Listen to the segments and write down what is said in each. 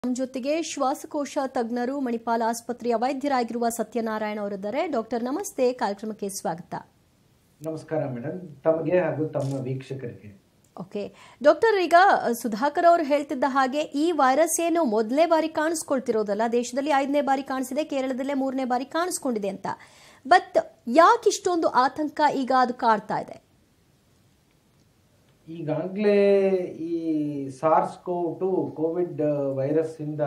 ನಮ್ಮ ಜೊತೆಗೆ ಶ್ವಾಸಕೋಶ ತಜ್ಞರು ಮಣಿಪಾಲ ಆಸ್ಪತ್ರೆಯ ವೈದ್ಯರಾಗಿರುವ ಸತ್ಯನಾರಾಯಣ ಅವರಿದ್ದಾರೆ ಡಾಕ್ಟರ್ ನಮಸ್ತೆ ಕಾರ್ಯಕ್ರಮಕ್ಕೆ ಸ್ವಾಗತ ನಮಸ್ಕಾರ ಮೇಡಮ್ ತಮಗೆ ಹಾಗೂ ತಮ್ಮ ವೀಕ್ಷಕರಿಗೆ ಓಕೆ ಡಾಕ್ಟರ್ ಈಗ ಸುಧಾಕರ್ ಅವರು ಹೇಳ್ತಿದ್ದ ಹಾಗೆ ಈ ವೈರಸ್ ಏನು ಮೊದಲನೇ ಬಾರಿ ಕಾಣಿಸ್ಕೊಳ್ತಿರೋದಲ್ಲ ದೇಶದಲ್ಲಿ ಐದನೇ ಬಾರಿ ಕಾಣಿಸಿದೆ ಕೇರಳದಲ್ಲೇ ಮೂರನೇ ಬಾರಿ ಕಾಣಿಸ್ಕೊಂಡಿದೆ ಅಂತ ಬಟ್ ಯಾಕೆ ಇಷ್ಟೊಂದು ಆತಂಕ ಈಗ ಅದು ಕಾಡ್ತಾ ಇದೆ ಈಗಾಗಲೇ ಈ SARS co two COVID virus ಇಂದ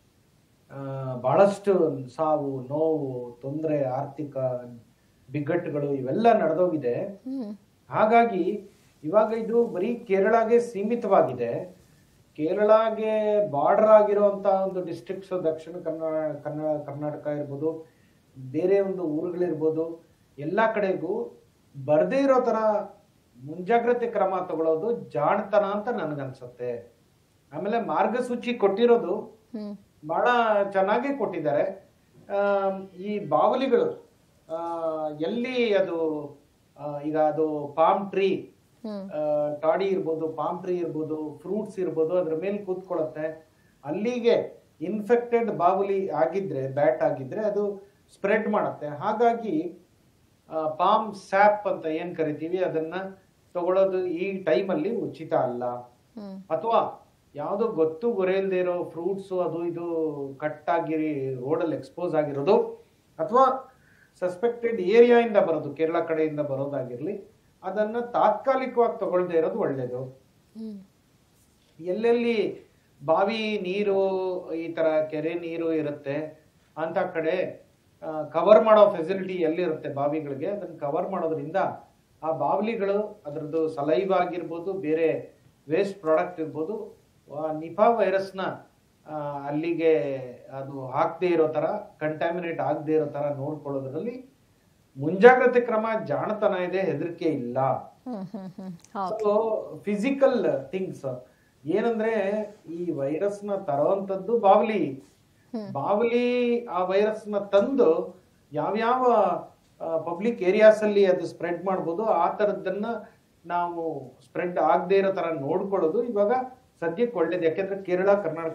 ಆ, ಬಹಳಷ್ಟು ಸಾವು ನೋವು ತೊಂದರೆ ಆರ್ಥಿಕ ಬಿಕ್ಕಟ್ಟುಗಳು ಇವೆಲ್ಲ ನಡೆದೋಗಿದೆ ಹ್ಮ್ ಹಾಗಾಗಿ ಇವಾಗ ಇದು ಬರೀ ಕೇರಳಗೆ ಸೀಮಿತವಾಗಿದೆ ಕೇರಳಗೆ ಬಾರ್ಡರ್ ಆಗಿರುವಂತ ಒಂದು ಡಿಸ್ಟ್ರಿಕ್ಟ್ಸ್ ದಕ್ಷಿಣ ಕನ್ನಡ ಕನ್ನಡ ಕರ್ನಾಟಕ ಇರ್ಬೋದು ಬೇರೆ ಒಂದು ಊರುಗಳಿರ್ಬೋದು ಎಲ್ಲಾ ಕಡೆಗೂ ಬರ್ದೇ ಇರೋ ತರ ಮುಂಜಾಗ್ರತೆ ಕ್ರಮ ತಗೊಳ್ಳೋದು ಜಾಣತನ ಅಂತ ನನ್ಗನ್ಸುತ್ತೆ ಆಮೇಲೆ ಮಾರ್ಗಸೂಚಿ ಕೊಟ್ಟಿರೋದು ಹ್ಮ್ ಬಹಳ ಚೆನ್ನಾಗಿ ಕೊಟ್ಟಿದ್ದಾರೆ ಆಮ್, ಈ ಬಾವಲಿಗಳು ಆ, ಎಲ್ಲಿ ಅದು ಆ, ಈಗ ಅದು ಪಾಮ್ ಟ್ರೀ ಹ್ಮ್ ಟಾಡಿ ಇರ್ಬೋದು ಪಾಮ್ ಟ್ರೀ ಇರ್ಬೋದು ಫ್ರೂಟ್ಸ್ ಇರ್ಬೋದು ಅದ್ರ ಮೇಲೆ ಕೂತ್ಕೊಳ್ಳುತ್ತೆ ಅಲ್ಲಿಗೆ ಇನ್ಫೆಕ್ಟೆಡ್ ಬಾವುಲಿ ಆಗಿದ್ರೆ ಬ್ಯಾಟ್ ಆಗಿದ್ರೆ ಅದು ಸ್ಪ್ರೆಡ್ ಮಾಡುತ್ತೆ ಹಾಗಾಗಿ ಪಾಮ್ ಸ್ಯಾಪ್ ಅಂತ ಏನ್ ಕರಿತೀವಿ ಅದನ್ನ ತಗೊಳ್ಳೋದು ಈ ಟೈಮಲ್ಲಿ ಉಚಿತ ಅಲ್ಲ ಹ್ಮ್ ಅಥವಾ ಯಾವ್ದೋ ಗೊತ್ತು ಗೊರೆಯಲ್ದೇ ಇರೋ ಫ್ರೂಟ್ಸ್ ಅದು ಇದು ಕಟ್ ಆಗಿರಿ ರೋಡಲ್ಲಿ ಎಕ್ಸ್ಪೋಸ್ ಆಗಿರೋದು ಅಥವಾ ಸಸ್ಪೆಕ್ಟೆಡ್ ಏರಿಯಾ ಇಂದ ಬರೋದು ಕೇರಳ ಕಡೆಯಿಂದ ಬರೋದಾಗಿರ್ಲಿ ಅದನ್ನ ತಾತ್ಕಾಲಿಕವಾಗಿ ತಗೊಳ್ದೇ ಇರೋದು ಒಳ್ಳೇದು ಹ್ಮ್ ಎಲ್ಲೆಲ್ಲಿ ಬಾವಿ ನೀರು ಈ ತರ ಕೆರೆ ನೀರು ಇರುತ್ತೆ ಅಂತ ಕಡೆ ಕವರ್ ಮಾಡೋ ಫೆಸಿಲಿಟಿ ಎಲ್ಲಿರುತ್ತೆ ಬಾವಿಗಳಿಗೆ ಅದನ್ನ ಕವರ್ ಮಾಡೋದ್ರಿಂದ ಆ ಬಾವಲಿಗಳು ಅದರದ್ದು ಸಲೈವ್ ಆಗಿರ್ಬೋದು ಬೇರೆ ವೇಸ್ಟ್ ಪ್ರಾಡಕ್ಟ್ ಇರ್ಬೋದು ಆ ನಿಫಾ ವೈರಸ್ನ ಆ, ಅಲ್ಲಿಗೆ ಅದು ಹಾಕದೇ ಇರೋ ತರ ಕಂಟ್ಯಾಮಿನೇಟ್ ಆಗದೆ ಇರೋ ತರ ನೋಡ್ಕೊಳ್ಳೋದ್ರಲ್ಲಿ ಮುಂಜಾಗ್ರತೆ ಕ್ರಮ ಜಾಣತನ ಇದೆ ಹೆದರಿಕೆ ಇಲ್ಲ ಹ್ಮ್ ಹ್ಮ್ ಹ್ಮ್ ಹೌದು ಸೊ ಫಿಸಿಕಲ್ ಥಿಂಗ್ಸ್ ಏನಂದ್ರೆ ಈ ವೈರಸ್ ನ ತರುವಂತದ್ದು ಬಾವಲಿ ಬಾವಲಿ ಆ ವೈರಸ್ ನ ತಂದು ಯಾವ್ಯಾವ ಪಬ್ಲಿಕ್ ಏರಿಯಾಸ್ ಅಲ್ಲಿ ಅದು ಸ್ಪ್ರೆಡ್ ಮಾಡ್ಬೋದು ಆ ತರದ್ದನ್ನ ನಾವು ಸ್ಪ್ರೆಡ್ ಆಗದೆ ಇರೋ ತರ ನೋಡ್ಕೊಳ್ಳೋದು ಇವಾಗ ಸದ್ಯಕ್ಕೆ ಒಳ್ಳೇದು ಯಾಕೆಂದ್ರೆ Kerala Karnataka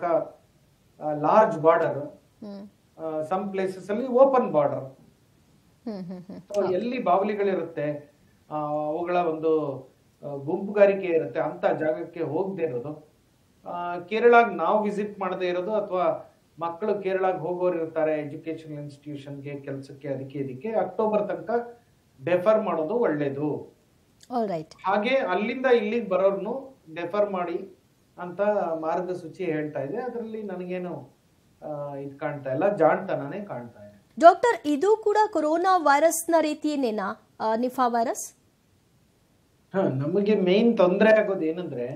large border hmm some places ಅಲ್ಲಿ open border hmm hmm hmm so ಎಲ್ಲಿ ಬಾವಲಿಗಳಿರುತ್ತೆ ಆ, ಅವುಗಳ ಒಂದು ಆ, ಗುಂಪುಗಾರಿಕೆ ಇರುತ್ತೆ ಅಂತ ಜಾಗಕ್ಕೆ ಹೋಗದೆ ಇರೋದು ಆ, ಕೇರಳಾಗ್ ನಾವು ವಿಸಿಟ್ ಮಾಡದೇ ಇರೋದು ಅಥವಾ ಮಕ್ಕಳು ಕೇರಳಾಗ್ ಹೋಗೋರು ಇರ್ತಾರೆ ಎಜುಕೇಶನ್ ಇನ್ಸ್ಟಿಟ್ಯೂಷನ್ಗೆ ಕೆಲಸಕ್ಕೆ ಅದಕ್ಕೆ ಇದಕ್ಕೆ ಅಕ್ಟೋಬರ್ ತನಕ ಡೆಫರ್ ಮಾಡೋದು ಒಳ್ಳೇದು ಆಲ್ ರೈಟ್ ಹಾಗೆ ಅಲ್ಲಿಂದ ಇಲ್ಲಿಗೆ ಬರೋರ್ನು ಡೆಫರ್ ಮಾಡಿ ಅಂತ ಮಾರ್ಗಸೂಚಿ ಹೇಳ್ತಾ ಇದೆ ಅದರಲ್ಲಿ ನನಗೇನು ಆ, ಇದ್ ಕಾಣ್ತಾ ಇಲ್ಲ ಜಾಣ್ತನನೇ ಕಾಣ್ತಾ ಇದೆ ಡಾಕ್ಟರ್ ಇದು ಕೂಡ ಕೊರೋನಾ ವೈರಸ್ನ ರೀತಿಯೇನೇನಾ ಆ, ನಿಫಾ ವೈರಸ್ ಹ, ನಮಗೆ ಮೇನ್ ತೊಂದರೆ ಆಗೋದು ಏನಂದ್ರೆ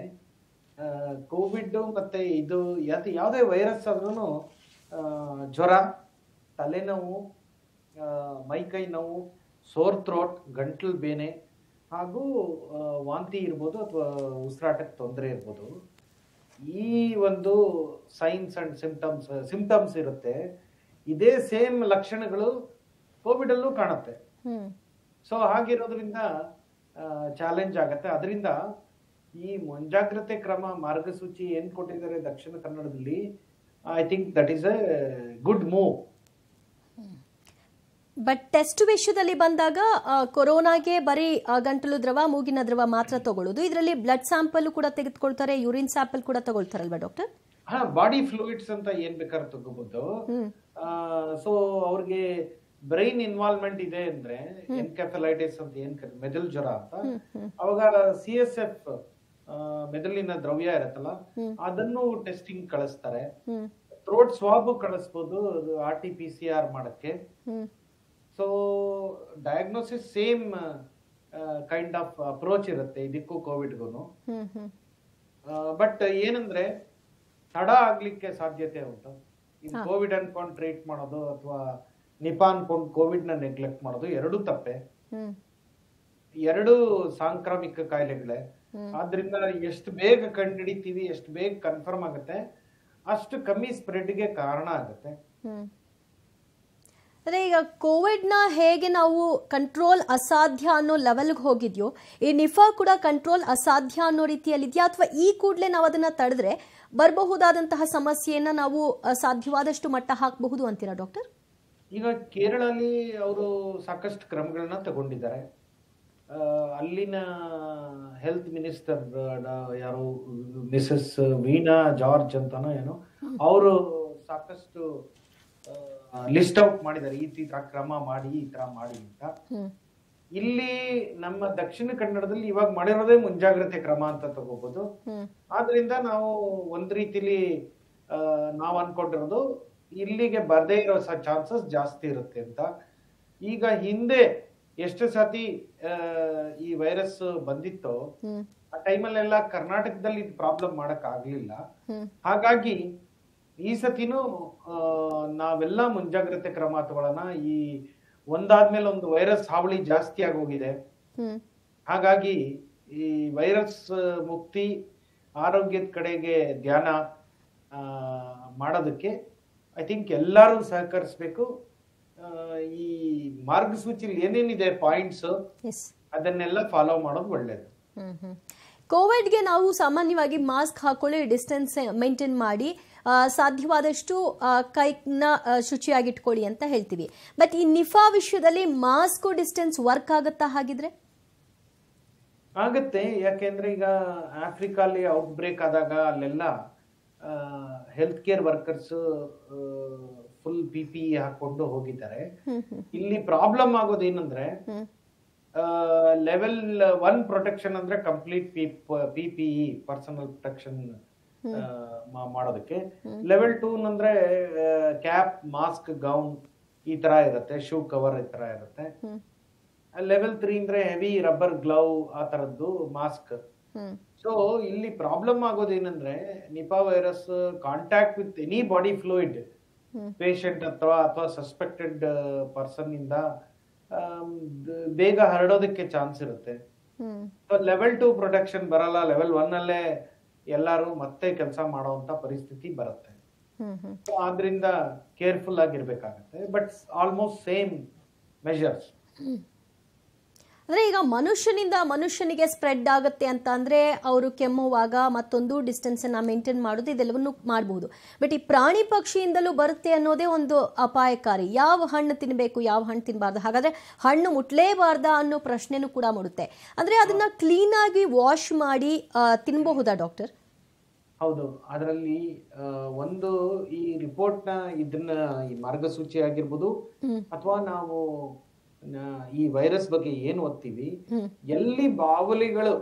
ಕೋವಿಡ್ ಮತ್ತೆ ಇದು ಯಾವ್ದು ಯಾವುದೇ ವೈರಸ್ ಆದ್ರೂ ಜ್ವರ ತಲೆನೋವು ಆ, ಮೈಕೈ ನೋವು ಸೋರ್ ಥ್ರೋಟ್ ಗಂಟ್ಲು ಬೇನೆ ಹಾಗೂ ಆ, ವಾಂತಿ ಇರ್ಬೋದು ಅಥವಾ ಉಸಿರಾಟಕ್ಕೆ ತೊಂದರೆ ಇರ್ಬೋದು ಈ ಒಂದು ಸೈನ್ಸ್ ಅಂಡ್ ಸಿಂಪ್ಟಮ್ಸ್ ಸಿಂಪ್ಟಮ್ಸ್ ಇರುತ್ತೆ ಇದೇ ಸೇಮ್ ಲಕ್ಷಣಗಳು ಕೋವಿಡ್ ಅಲ್ಲೂ ಕಾಣುತ್ತೆ ಹ್ಮ್ ಸೊ ಹಾಗಿರೋದ್ರಿಂದ ಚಾಲೆಂಜ್ ಆಗತ್ತೆ ಅದರಿಂದ ಈ ಮುಂಜಾಗ್ರತೆ ಕ್ರಮ ಮಾರ್ಗಸೂಚಿ ಏನ್ ಕೊಟ್ಟಿದ್ದಾರೆ ದಕ್ಷಿಣ ಕನ್ನಡದಲ್ಲಿ I think that is a good move but test ವಿಷಯದಲ್ಲಿ ಬಂದಾಗ ಆ, ಕೊರೋನಾಗೆ ಬರೀ ಆ, ಗಂಟಲು ದ್ರವ ಮೂಗಿನ ದ್ರವ ಮಾತ್ರ ತಗೊಳ್ಳೋದು ಇದರಲ್ಲಿ ಬ್ಲಡ್ ಸ್ಯಾಂಪಲ್ ಕೂಡ ತೆಗೆದುಕೊಳ್ತಾರೆ ಯೂರಿನ್ ಸ್ಯಾಂಪಲ್ ಕೂಡ ತಗೊಳ್ತಾರಲ್ವಾ ಡಾಕ್ಟರ್ ಹಾ ಬಾಡಿ ಫ್ಲೂಯಿಡ್ಸ್ ಅಂತ ಏನ್ ಬೇಕಾದ್ರೂ ತಗೋಬಹುದು ಹ್ಮ್ ಸೊ ಅವ್ರಿಗೆ ಬ್ರೈನ್ ಇನ್ವಾಲ್ವ್ಮೆಂಟ್ ಇದೆ ಅಂದ್ರೆ ಎನ್ಕೆಫಲೈಟಿಸ್ ಅಂತ ಏನ್ ಕರೀ ಮೆದುಳು ಜ್ವರ ಅಂತ ಅವಾಗ ಸಿ ಎಸ್ ಎಫ್ ಮೆದುಳಿನ ದ್ರವ್ಯ ಇರತ್ತಲ್ಲ ಹ್ಮ್. ಅದನ್ನು ಟೆಸ್ಟಿಂಗ್ ಕಳಿಸ್ತಾರೆ ಹ್ಮ್ ಥ್ರೋಟ್ ಸ್ವಾಬ್ ಕಳಿಸ್ಬೋದು R T P C R ಮಾಡಕ್ಕೆ hmm so diagnosis same kind of approach ಇರುತ್ತೆ ಇದಕ್ಕೂ ಕೋವಿಡ್ಗೂ ಹ್ಮ್ ಹ್ಮ್ ಬಟ್ ಏನಂದ್ರೆ ತಡ ಆಗ್ಲಿಕ್ಕೆ ಸಾಧ್ಯತೆ ಉಂಟು ಇದು ಕೋವಿಡ್ ಅನ್ಕೊಂಡು ಟ್ರೀಟ್ ಮಾಡೋದು ಅಥವಾ ನಿಪಾ ಅನ್ಕೊಂಡು ಕೋವಿಡ್ ನ ನೆಗ್ಲೆಕ್ಟ್ ಮಾಡೋದು ಎರಡೂ ತಪ್ಪೆ ಹ್ಮ್ ಎರಡು ಸಾಂಕ್ರಾಮಿಕ ಕಾಯಿಲೆಗಳೇ ಆದ್ರಿಂದ ಎಷ್ಟು ಬೇಗ ಕಂಡುಹಿಡಿತೀವಿ ಎಷ್ಟು ಬೇಗ ಕನ್ಫರ್ಮ್ ಆಗುತ್ತೆ ಅಷ್ಟು ಕಮ್ಮಿ ಸ್ಪ್ರೆಡ್ಗೆ ಕಾರಣ ಆಗುತ್ತೆ ಹ್ಮ್ ಅಂದರೆ ಈಗ ಕೋವಿಡ್ನ ಹೇಗೆ ನಾವು ಕಂಟ್ರೋಲ್ ಅಸಾಧ್ಯ ಅನ್ನೋ ಲೆವೆಲ್ಗೆ ಹೋಗಿದ್ಯೋ ಈ ನಿಫಾ ಕೂಡ ಕಂಟ್ರೋಲ್ ಅಸಾಧ್ಯ ಅನ್ನೋ ರೀತಿಯಲ್ಲಿದೆಯಾ ಅಥವಾ ಈ ಕೂಡಲೇ ನಾವು ಅದನ್ನು ತಡೆದ್ರೆ ಬರಬಹುದಾದಂತಹ ಸಮಸ್ಯೆಯನ್ನು ನಾವು ಅ, ಸಾಧ್ಯವಾದಷ್ಟು ಮಟ್ಟ ಹಾಕಬಹುದು ಅಂತೀರಾ ಡಾಕ್ಟರ್ ಈಗ ಕೇರಳಲ್ಲಿ ಅವರು ಸಾಕಷ್ಟು ಕ್ರಮಗಳನ್ನ ತಗೊಂಡಿದ್ದಾರೆ ಆ, ಅಲ್ಲಿನ ಹೆಲ್ತ್ ಮಿನಿಸ್ಟರ್ ಯಾರು ಮಿಸಸ್ ವೀಣಾ ಜಾರ್ಜ್ ಅಂತಾನೋ ಏನೋ ಅವರು ಸಾಕಷ್ಟು ಲಿಸ್ಟ್ ಔಟ್ ಮಾಡಿದ್ದಾರೆ ಈ ತರ ಕ್ರಮ ಮಾಡಿ ಈ ತರ ಮಾಡಿ ಅಂತ ಹ್ಮ್ ಇಲ್ಲಿ ನಮ್ಮ ದಕ್ಷಿಣ ಕನ್ನಡದಲ್ಲಿ ಇವಾಗ ಮಾಡಿರೋದೇ ಮುಂಜಾಗ್ರತೆ ಕ್ರಮ ಅಂತ ತಗೋಬಹುದು ಹ್ಮ್ ಆದ್ರಿಂದ ನಾವು ಒಂದ್ ರೀತಿಲಿ ಆ, ನಾವ್ ಅನ್ಕೊಂಡಿರೋದು ಇಲ್ಲಿಗೆ ಬರ್ದೇ ಇರೋ ಚಾನ್ಸಸ್ ಜಾಸ್ತಿ ಇರುತ್ತೆ ಅಂತ ಈಗ ಹಿಂದೆ ಎಷ್ಟು ಸತಿ ಆ, ಈ ವೈರಸ್ ಬಂದಿತ್ತೋ ಹ್ಮ್ ಆ ಟೈಮಲ್ಲೆಲ್ಲ ಕರ್ನಾಟಕದಲ್ಲಿ ಪ್ರಾಬ್ಲಮ್ ಮಾಡಕ್ ಆಗ್ಲಿಲ್ಲ ಹ್ಮ್ ಹಾಗಾಗಿ ಈ ಸತಿನೂ ಆ, ನಾವೆಲ್ಲ ಮುಂಜಾಗ್ರತೆ ಕ್ರಮ ತಗೊಳ್ಳೋಣ ಈ ಒಂದಾದ್ಮೇಲೆ ಒಂದು ವೈರಸ್ ಹಾವಳಿ ಜಾಸ್ತಿ ಆಗೋಗಿದೆ ಹ್ಮ್ ಹಾಗಾಗಿ ಈ ವೈರಸ್ ಮುಕ್ತಿ ಆರೋಗ್ಯದ ಕಡೆಗೆ ಧ್ಯಾನ ಆ, ಮಾಡೋದಕ್ಕೆ ಐ ಥಿಂಕ್ ಎಲ್ಲರೂ ಸಹಕರಿಸ್ಬೇಕು ಆ, ಈ ಮಾರ್ಗಸೂಚಿಲಿ ಏನೇನಿದೆ ಪಾಯಿಂಟ್ಸ್ ಎಸ್ ಅದನ್ನೆಲ್ಲ ಫಾಲೋ ಮಾಡೋದು ಒಳ್ಳೇದು ಹ್ಮ್ ಹ್ಮ್ ಕೋವಿಡ್ಗೆ ನಾವು ಸಾಮಾನ್ಯವಾಗಿ ಮಾಸ್ಕ್ ಹಾಕೊಳ್ಳಿ ಡಿಸ್ಟೆನ್ಸ್ ಮೇಂಟೈನ್ ಮಾಡಿ ಆ, ಸಾಧ್ಯವಾದಷ್ಟು ಆ, ಕೈನ ಆ, ಶುಚಿಯಾಗಿಟ್ಕೊಳ್ಳಿ ಅಂತ ಹೇಳ್ತೀವಿ ಬಟ್ ಈ ನಿಫಾ ವಿಷಯದಲ್ಲಿ ಮಾಸ್ಕ್ ಡಿಸ್ಟೆನ್ಸ್ ವರ್ಕ್ ಆಗುತ್ತಾ ಹಾಗಿದ್ರೆ ಆಗತ್ತೆ ಯಾಕೆಂದ್ರೆ ಈಗ ಆಫ್ರಿಕಾಲಿ ಔಟ್ ಬ್ರೇಕ್ ಆದಾಗ ಅಲ್ಲೆಲ್ಲ health care workers full P P ಹಾಕೊಂಡು ಹೋಗಿದ್ದಾರೆ ಹ್ಮ್ ಹ್ಮ್ ಇಲ್ಲಿ ಪ್ರಾಬ್ಲಮ್ ಆಗೋದು ಏನಂದ್ರೆ ಹ್ಮ್ ಲೆವೆಲ್ ಒನ್ ಪ್ರೊಟೆಕ್ಷನ್ ಅಂದ್ರೆ complete P P E personal protection ಮಾಡೋದಕ್ಕೆ ಲೆವೆಲ್ ಟೂ ಅಂದ್ರೆ ಕ್ಯಾಪ್ ಮಾಸ್ಕ್ ಗೌನ್ ಈ ತರ ಇರುತ್ತೆ ಶೂ ಕವರ್ ಈ ತರ ಇರುತ್ತೆ ಹ್ಮ್ ಲೆವೆಲ್ ತ್ರೀ ಅಂದ್ರೆ ಹೆವಿ ರಬ್ಬರ್ ಗ್ಲೌ ಆ ತರದ್ದು ಮಾಸ್ಕ್ ಹ್ಮ್ ಸೊ ಇಲ್ಲಿ ಪ್ರಾಬ್ಲಮ್ ಆಗೋದೇನಂದ್ರೆ Nipah virus contact with any body fluid hmm. Patient ಅಥವಾ ಅಥವಾ ಸಸ್ಪೆಕ್ಟೆಡ್ ಪರ್ಸನ್ ಇಂದ ಆಮ್, ದ- ಬೇಗ ಹರಡೋದಕ್ಕೆ ಚಾನ್ಸ್ ಇರುತ್ತೆ ಹ್ಮ್ ಲೆವೆಲ್ ಟು ಪ್ರೊಟೆಕ್ಷನ್ ಬರಲ್ಲ ಲೆವೆಲ್ ಒನ್ ಅಲ್ಲೇ ಎಲ್ಲರೂ ಮತ್ತೆ ಕೆಲಸ ಮಾಡುವಂತ ಪರಿಸ್ಥಿತಿ ಬರುತ್ತೆ ಹ್ಮ್ ಹ್ಮ್ So, ಆದ್ರಿಂದ ಕೇರ್ಫುಲ್ ಆಗಿರ್ಬೇಕಾಗತ್ತೆ ಬಟ್ ಆಲ್ಮೋಸ್ಟ್ ಸೇಮ್ ಮೆಷರ್ಸ್ ಅಂದ್ರೆ ಈಗ ಮನುಷ್ಯನಿಂದ ಮನುಷ್ಯನಿಗೆ ಸ್ಪ್ರೆಡ್ ಆಗುತ್ತೆ ಅಂತ ಅಂದ್ರೆ ಅವರು ಕೆಮ್ಮುವಾಗ ಮತ್ತೊಂದು ಡಿಸ್ಟೆನ್ಸ್ ಅನ್ನ ಮೇಂಟೈನ್ ಮಾಡೋದು ಇದೆಲ್ಲವನ್ನು ಮಾಡಬಹುದು ಬಟ್ ಈ ಪ್ರಾಣಿ ಪಕ್ಷಿಯಿಂದಲೂ ಬರುತ್ತೆ ಅನ್ನೋದೇ ಒಂದು ಅಪಾಯಕಾರಿ ಯಾವ ಹಣ್ಣು ತಿನ್ನಬೇಕು ಯಾವ ಹಣ್ಣು ತಿನ್ನಬಾರ್ದು ಹಾಗಾದ್ರೆ ಹಣ್ಣು ಮುಟ್ಲೇಬಾರ್ದಾ ಅನ್ನೋ ಪ್ರಶ್ನೆನೂ ಕೂಡ ಮೂಡುತ್ತೆ ಅಂದ್ರೆ ಅದನ್ನ ಕ್ಲೀನ್ ಆಗಿ ವಾಶ್ ಮಾಡಿ ಆ, ತಿನ್ಬಹುದಾ ಡಾಕ್ಟರ್ ಹೌದು ಅದರಲ್ಲಿ ಒಂದು ಈ ರಿಪೋರ್ಟ್ ನ ಇದನ್ನ ಈ ಮಾರ್ಗಸೂಚಿ ಆಗಿರ್ಬೋದು ಹ್ಮ್ ಅಥವಾ ನಾವು ನ- ಈ ವೈರಸ್ ಬಗ್ಗೆ ಏನ್ ಓದ್ತೀವಿ ಹ್ಮ್ ಎಲ್ಲಿ ಬಾವಲಿಗಳು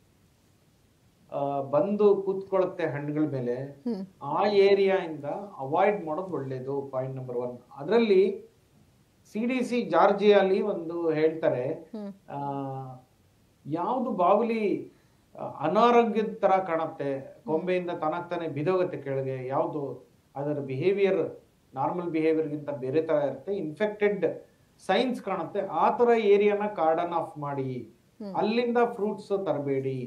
ಆ, ಬಂದು ಕೂತ್ಕೊಳ್ಳುತ್ತೆ ಹಣ್ಣುಗಳ ಮೇಲೆ ಹ್ಮ್ ಆ ಏರಿಯಾ ಇಂದ ಅವಾಯ್ಡ್ ಮಾಡೋದು ಒಳ್ಳೇದು ಪಾಯಿಂಟ್ ನಂಬರ್ ಒನ್ ಅದರಲ್ಲಿ ಸಿ ಡಿ ಸಿ ಜಾರ್ಜಿಯಾಲಿ ಒಂದು ಹೇಳ್ತಾರೆ ಹ್ಮ್ ಆ, ಯಾವ್ದು ಬಾವಲಿ ಆ, ಅನಾರೋಗ್ಯದ ತರ ಕಾಣುತ್ತೆ ಕೊಂಬೆಯಿಂದ ತನಗ್ ತಾನೇ ಬಿದೋಗುತ್ತೆ ಕೆಳಗೆ ಯಾವ್ದು ಅದರ ಬಿಹೇವಿಯರ್ ನಾರ್ಮಲ್ ಬಿಹೇವಿಯರ್ಗಿಂತ ಬೇರೆ ತರ ಇರುತ್ತೆ ಇನ್ಫೆಕ್ಟೆಡ್ ಸೈನ್ಸ್ ಕಾಣುತ್ತೆ ಆ ತರ ಏರಿಯಾನ ಕಾರ್ಡನ್ ಆಫ್ ಮಾಡಿ ಅಲ್ಲಿಂದ ಫ್ರೂಟ್ಸ್ ತರಬೇಡಿ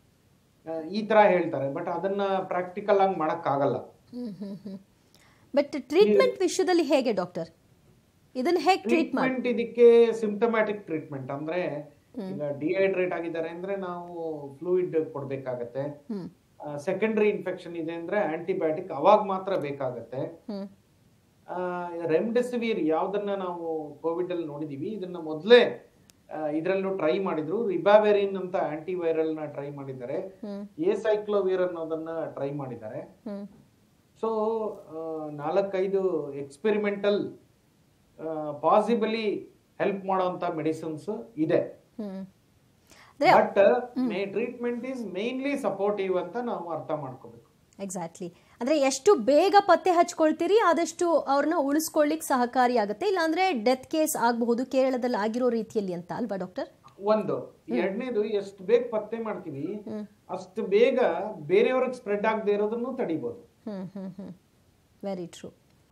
ಈ ತರ ಹೇಳ್ತಾರೆ ಬಟ್ ಅದನ್ನ ಪ್ರಾಕ್ಟಿಕಲ್ ಆಗಿ ಮಾಡಕ್ ಆಗಲ್ಲ ಹ್ಮ್ ಹ್ಮ್ ಹ್ಮ್ ಬಟ್ ಟ್ರೀಟ್ಮೆಂಟ್ ವಿಷಯದಲ್ಲಿ ಹೇಗೆ ಡಾಕ್ಟರ್ ಇದನ್ನ ಹೇಗೆ ಟ್ರೀಟ್ ಮಾಡಿ ಟ್ರೀಟ್ಮೆಂಟ್ ಇದಕ್ಕೆ ಸಿಂಪ್ಟಮ್ಯಾಟಿಕ್ ಟ್ರೀಟ್ಮೆಂಟ್ ಅಂದ್ರೆ ಈಗ ಡಿಹೈಡ್ರೇಟ್ ಆಗಿದ್ದಾರೆ ಅಂದ್ರೆ ನಾವು ಫ್ಲೂಯಿಡ್ ಕೊಡ್ಬೇಕಾಗತ್ತೆ ಹ್ಮ್ ಸೆಕೆಂಡರಿ ಇನ್ಫೆಕ್ಷನ್ ಇದೆ ಅಂದ್ರೆ ಆಂಟಿಬಯೋಟಿಕ್ ಅವಾಗ ಮಾತ್ರ ಬೇಕಾಗತ್ತೆ ಹ್ಮ್ ರೆಮ್ಡೆಸಿವಿರ್ ಯಾವ್ದನ್ನ ನಾವು ಕೋವಿಡ್ ಅಲ್ಲಿ ನೋಡಿದೀವಿ ಇದನ್ನ ಮೊದಲೇ ಇದರಲ್ಲೂ ಟ್ರೈ ಮಾಡಿದ್ರು ರಿಬಾವೆರಿನ್ ಅಂತ ಆಂಟಿ ವೈರಲ್ ನ ಟ್ರೈ ಮಾಡಿದ್ದಾರೆ ಹ್ಮ್ ಎ ಸೈಕ್ಲೋವಿರ್ ಅನ್ನೋದನ್ನ ಟ್ರೈ ಮಾಡಿದ್ದಾರೆ ಹ್ಮ್ ಸೊ ನಾಲ್ಕೈದು ಎಕ್ಸ್ಪೆರಿಮೆಂಟಲ್ ಪಾಸಿಬಲಿ ಹೆಲ್ಪ್ ಮಾಡುವಂತ ಮೆಡಿಸಿನ್ಸ್ ಇದೆ ಹ್ಮ್ ಅಂದ್ರೆ but treatment is mainly supportive ಅಂತ ನಾವು ಅರ್ಥ ಮಾಡ್ಕೋಬೇಕು ಎಕ್ಸಾಕ್ಟ್ಲಿ ಅಂದ್ರೆ ಎಷ್ಟು ಬೇಗ ಪತ್ತೆ ಹಚ್ಕೊಳ್ತೀರಿ ಆದಷ್ಟು ಅವ್ರನ್ನ ಉಳಿಸ್ಕೊಳ್ಳಿಕ್ ಸಹಕಾರಿ ಆಗುತ್ತೆ ಇಲ್ಲಾಂದ್ರೆ ಡೆತ್ ಕೇಸ್ ಆಗಬಹುದು ಕೇರಳದಲ್ಲಿ ಆಗಿರೋ ರೀತಿಯಲ್ಲಿ ಅಂತ ಅಲ್ವಾ ಡಾಕ್ಟರ್ ಒಂದು ಎರಡನೇದು ಎಷ್ಟು ಬೇಗ ಪತ್ತೆ ಮಾಡ್ತೀವಿ ಅಷ್ಟು ಬೇಗ ಬೇರೆಯವ್ರಿಗೆ ಸ್ಪ್ರೆಡ್ ಆಗದೆ ಇರೋದನ್ನು ತಡಿಬಹುದು ಹ್ಮ್ ಹ್ಮ್ ಹ್ಮ್ ವೆರಿ ಟ್ರೂ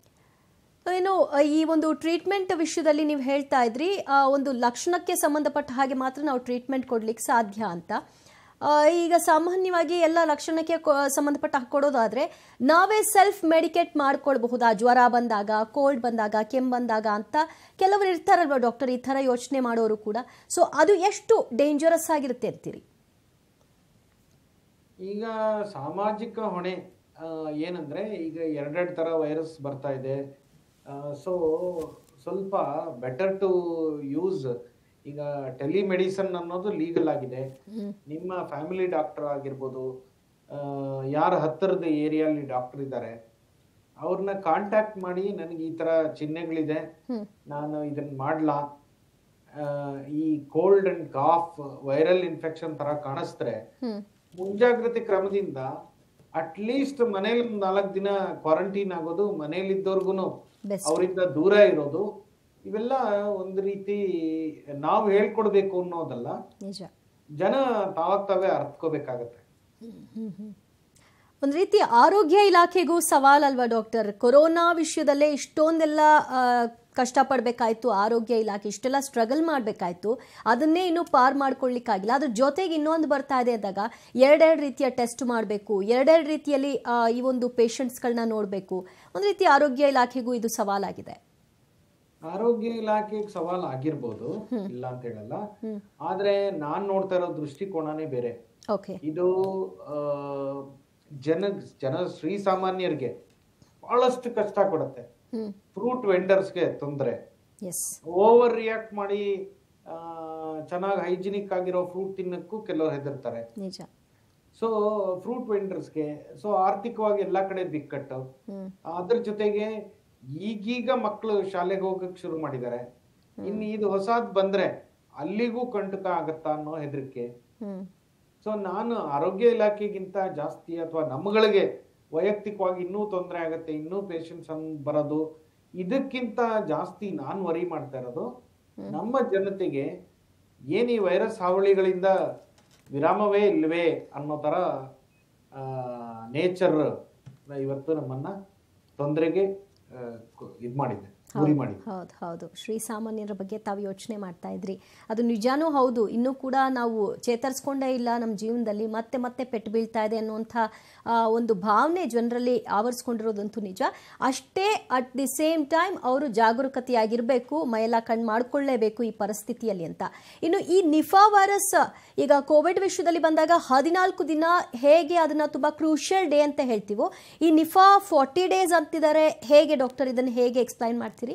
ಏನು ಆ, ಈ ಒಂದು ಟ್ರೀಟ್ಮೆಂಟ್ ವಿಷಯದಲ್ಲಿ ನೀವು ಹೇಳ್ತಾ ಇದ್ರಿ ಆ ಒಂದು ಲಕ್ಷಣಕ್ಕೆ ಸಂಬಂಧಪಟ್ಟ ಹಾಗೆ ಮಾತ್ರ ನಾವು ಟ್ರೀಟ್ಮೆಂಟ್ ಕೊಡ್ಲಿಕ್ಕೆ ಸಾಧ್ಯ ಅಂತ ಆ, ಈಗ ಸಾಮಾನ್ಯವಾಗಿ ಎಲ್ಲ ಲಕ್ಷಣಕ್ಕೆ ಕೊ- ಸಂಬಂಧಪಟ್ಟ ಕೊಡೋದಾದ್ರೆ ನಾವೇ ಸೆಲ್ಫ್ ಮೆಡಿಕೇಟ್ ಮಾಡ್ಕೊಳ್ಬಹುದಾ ಜ್ವರ ಬಂದಾಗ ಕೋಲ್ಡ್ ಬಂದಾಗ ಕೆಮ್ಮು ಬಂದಾಗ ಅಂತ ಕೆಲವರು ಇರ್ತಾರಲ್ವ ಡಾಕ್ಟರ್ ಈ ಥರ ಯೋಚನೆ ಮಾಡೋರು ಕೂಡ ಸೊ ಅದು ಎಷ್ಟು ಡೇಂಜರಸ್ ಆಗಿರುತ್ತೆ ಅಂತೀರಿ ಈಗ ಸಾಮಾಜಿಕ ಹೊಣೆ ಆ, ಏನಂದ್ರೆ ಈಗ ಎರಡೆರಡು ತರ ವೈರಸ್ ಬರ್ತಾ ಇದೆ ಸೊ ಸ್ವಲ್ಪ ಬೆಟರ್ ಟು ಯೂಸ್ ಈಗ ಟೆಲಿಮೆಡಿಸನ್ ಅನ್ನೋದು ಲೀಗಲ್ ಆಗಿದೆ ನಿಮ್ಮ ಫ್ಯಾಮಿಲಿ ಡಾಕ್ಟರ್ ಆಗಿರ್ಬೋದು ಆ, ಯಾರ ಹತ್ತಿರದ ಏರಿಯಲ್ಲಿ ಡಾಕ್ಟರ್ ಇದ್ದಾರೆ ಅವ್ರನ್ನ ಕಾಂಟ್ಯಾಕ್ಟ್ ಮಾಡಿ ನನಗೆ ಈ ತರ ಚಿಹ್ನೆಗಳಿದೆ ಹ್ಮ್ ನಾನು ಇದನ್ನ ಮಾಡ್ಲಾ ಆ, ಈ cold and cough viral infection ತರ ಕಾಣಿಸ್ತಾರೆ ಹ್ಮ್ ಮುಂಜಾಗ್ರತೆ ಕ್ರಮದಿಂದ ಅಟ್ಲೀಸ್ಟ್ ಮನೇಲಿ ಒಂದ್ ನಾಲ್ಕು ದಿನ ಕ್ವಾರಂಟೈನ್ ಆಗೋದು ಮನೇಲಿದ್ದವ್ರಿಗೂ ಬೆಸ್ಟ್ ಅವರಿಂದ ದೂರ ಇರೋದು ಇವೆಲ್ಲ ಒಂದು ರೀತಿ ನಾವು ಹೇಳ್ಕೊಡ್ಬೇಕು ಅನ್ನೋದಲ್ಲ ನಿಜ ಜನ ತಾವಾಗ ತಾವೇ ಅರ್ಥಕೋಬೇಕಾಗತ್ತೆ ಒಂದು ರೀತಿ ಆರೋಗ್ಯ ಇಲಾಖೆಗೂ ಸವಾಲಲ್ವಾ ಡಾಕ್ಟರ್ ಕೊರೋನಾ ವಿಷಯದಲ್ಲೇ ಇಷ್ಟೊಂದೆಲ್ಲ ಆ, ಕಷ್ಟಪಡಬೇಕಾಯ್ತು ಆರೋಗ್ಯ ಇಲಾಖೆ ಇಷ್ಟೆಲ್ಲ ಸ್ಟ್ರಗಲ್ ಮಾಡಬೇಕಾಯ್ತು ಅದನ್ನೇ ಇನ್ನೂ ಪಾರ್ ಮಾಡ್ಕೊಳ್ಳಿಕ್ಕಾಗಿಲ್ಲ ಅದ್ರ ಜೊತೆಗೆ ಇನ್ನೊಂದು ಬರ್ತಾ ಇದೆ ಅಂದಾಗ ಎರಡೆರಡು ರೀತಿಯ ಟೆಸ್ಟ್ ಮಾಡಬೇಕು ಎರಡೆರಡು ರೀತಿಯಲ್ಲಿ ಆ, ಈ ಒಂದು ಪೇಷಂಟ್ಸ್ಗಳನ್ನ ನೋಡಬೇಕು ಒಂದು ರೀತಿ ಆರೋಗ್ಯ ಇಲಾಖೆಗೂ ಇದು ಸವಾಲಾಗಿದೆ ಆರೋಗ್ಯ ಇಲಾಖೆಗೆ ಸವಾಲ್ ಆಗಿರ್ಬೋದು ಇಲ್ಲ ಅಂತ ಹೇಳಲ್ಲ ಆದ್ರೆ ನಾನ್ ನೋಡ್ತಾ ಇರೋ ದೃಷ್ಟಿಕೋನನೇ ಬೇರೆ ಓಕೆ ಇದು ಆ, ಜನ ಜನ ಶ್ರೀಸಾಮಾನ್ಯರಿಗೆ ಬಹಳಷ್ಟು ಕಷ್ಟ ಕೊಡುತ್ತೆ ಹ್ಞೂ ಫ್ರೂಟ್ ವೆಂಡರ್ಸ್ಗೆ ತೊಂದರೆ ಎಸ್ ಓವರ್ ರಿಯಾಕ್ಟ್ ಮಾಡಿ ಚೆನ್ನಾಗಿ ಹೈಜಿನಿಕ್ ಆಗಿರೋ ಫ್ರೂಟ್ ತಿನ್ನಕ್ಕೂ ಕೆಲವರು ಹೆದರ್ತಾರೆ ನಿಜ ಸೊ ಫ್ರೂಟ್ ವೆಂಡರ್ಸ್ಗೆ ಸೊ ಆರ್ಥಿಕವಾಗಿ ಎಲ್ಲ ಕಡೆ ಬಿಕ್ಕಟ್ಟು ಹ್ಞೂ ಅದ್ರ ಜೊತೆಗೆ ಈಗೀಗ ಮಕ್ಕಳು ಶಾಲೆಗೆ ಹೋಗಕ್ ಶುರು ಮಾಡಿದ್ದಾರೆ ಇನ್ನು ಇದು ಹೊಸಾದ್ ಬಂದ್ರೆ ಅಲ್ಲಿಗೂ ಕಂಟಕ ಆಗತ್ತಾ ಅನ್ನೋ ಹೆದರಿಕೆ ಹ್ಞೂ ಸೊ ನಾನು ಆರೋಗ್ಯ ಇಲಾಖೆಗಿಂತ ಜಾಸ್ತಿ ಅಥವಾ ನಮ್ಮಗಳಿಗೆ ವೈಯಕ್ತಿಕವಾಗಿ ಇನ್ನೂ ತೊಂದರೆ ಆಗತ್ತೆ ಇನ್ನೂ ಪೇಷಂಟ್ಸ್ ಬರೋದು ಇದಕ್ಕಿಂತ ಜಾಸ್ತಿ ನಾನು ವರಿ ಮಾಡ್ತಾ ಇರೋದು ನಮ್ಮ ಜನತೆಗೆ ಏನ್ ಈ ವೈರಸ್ ಹಾವಳಿಗಳಿಂದ ವಿರಾಮವೇ ಇಲ್ವೇ ಅನ್ನೋ ತರ ನೇಚರ್ ಇವತ್ತು ನಮ್ಮನ್ನ ತೊಂದರೆಗೆ ಇದು ಮಾಡಿದೆ ಗುರಿ ಮಾಡಿದೆ ಹೌದು ಹೌದು ಶ್ರೀಸಾಮಾನ್ಯರ ಬಗ್ಗೆ ತಾವು ಯೋಚನೆ ಮಾಡ್ತಾ ಇದ್ರಿ ಅದು ನಿಜಾನೂ ಹೌದು ಇನ್ನೂ ಕೂಡ ನಾವು ಚೇತರಿಸ್ಕೊಂಡೇ ಇಲ್ಲ ನಮ್ಮ ಜೀವನದಲ್ಲಿ ಮತ್ತೆ ಮತ್ತೆ ಪೆಟ್ಟು ಬೀಳ್ತಾ ಇದೆ ಅನ್ನುವಂಥ ಆ, ಒಂದು ಭಾವನೆ ಜನರಲ್ಲಿ ಆವರಿಸ್ಕೊಂಡಿರೋದಂತೂ ನಿಜ ಅಷ್ಟೇ ಅಟ್ ದಿ ಸೇಮ್ ಟೈಮ್ ಅವರು ಜಾಗರೂಕತೆಯಾಗಿರಬೇಕು ಮೈಯೆಲ್ಲ ಕಣ್ಣು ಮಾಡ್ಕೊಳ್ಳೇಬೇಕು ಈ ಪರಿಸ್ಥಿತಿಯಲ್ಲಿ ಅಂತ ಇನ್ನು ಈ ನಿಫಾ ವೈರಸ್ ಈಗ ಕೋವಿಡ್ ವಿಶ್ವದಲ್ಲಿ ಬಂದಾಗ ಹದಿನಾಲ್ಕು ದಿನ ಹೇಗೆ ಅದನ್ನ ತುಂಬಾ ಕ್ರೂಷಿಯಲ್ ಡೇ ಅಂತ ಹೇಳ್ತೀವೋ ಈ ನಿಫಾ ಫಾರ್ಟಿ ಡೇಸ್ ಅಂತಿದ್ದಾರೆ ಹೇಗೆ ಡಾಕ್ಟರ್ ಇದನ್ನು ಹೇಗೆ ಎಕ್ಸ್ಪ್ಲೈನ್ ಮಾಡ್ತೀರಿ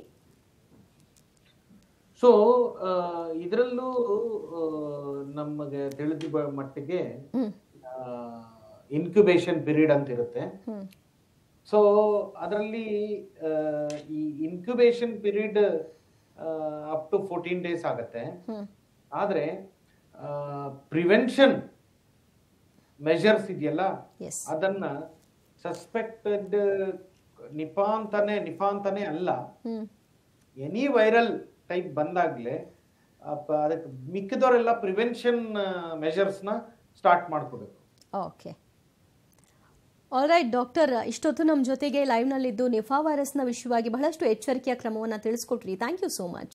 ಸೊ ಇದರಲ್ಲೂ ನಮಗೆ ತಿಳಿದ ಮಟ್ಟಿಗೆ ಹ್ಮ್ ಇನ್ಕ್ಯುಬೇಷನ್ ಪೀರಿಯಡ್ ಅಂತ ಇರುತ್ತೆ ಹ್ಮ್ ಸೊ ಅದರಲ್ಲಿ ಈ incubation period up to fourteen days ಆಗತ್ತೆ ಹ್ಮ್ ಆದ್ರೆ ಪ್ರಿವೆನ್ಷನ್ ಮೆಷರ್ಸ್ ಇದೆಯಲ್ಲ ಎಸ್ ಅದನ್ನ ಸಸ್ಪೆಕ್ಟೆಡ್ ನಿಪಾ ಅಂತಾನೆ ನಿಫಾ ಅಂತಾನೆ ಅಲ್ಲ ಹ್ಮ್ ಎನಿ ವೈರಲ್ ಟೈಪ್ ಬಂದಾಗ್ಲೇ ಅಪ್ಪ- ಅದಕ್ಕೆ ಮಿಕ್ಕಿದವರೆಲ್ಲ ಪ್ರಿವೆನ್ಷನ್ ಮೆಷರ್ಸ್ನ ಸ್ಟಾರ್ಟ್ ಮಾಡ್ಕೋಬೇಕು ಓಕೆ ಆಲ್ರೈಟ್ ಡಾಕ್ಟರ್ ಇಷ್ಟೊತ್ತು ನಮ್ಮ ಜೊತೆಗೆ ಲೈವ್ನಲ್ಲಿದ್ದು ನಿಫಾ ವೈರಸ್ನ ವಿಷಯವಾಗಿ ಬಹಳಷ್ಟು ಎಚ್ಚರಿಕೆಯ ಕ್ರಮವನ್ನು ತಿಳಿಸ್ಕೊಟ್ರಿ ಥ್ಯಾಂಕ್ ಯು ಸೋ ಮಚ್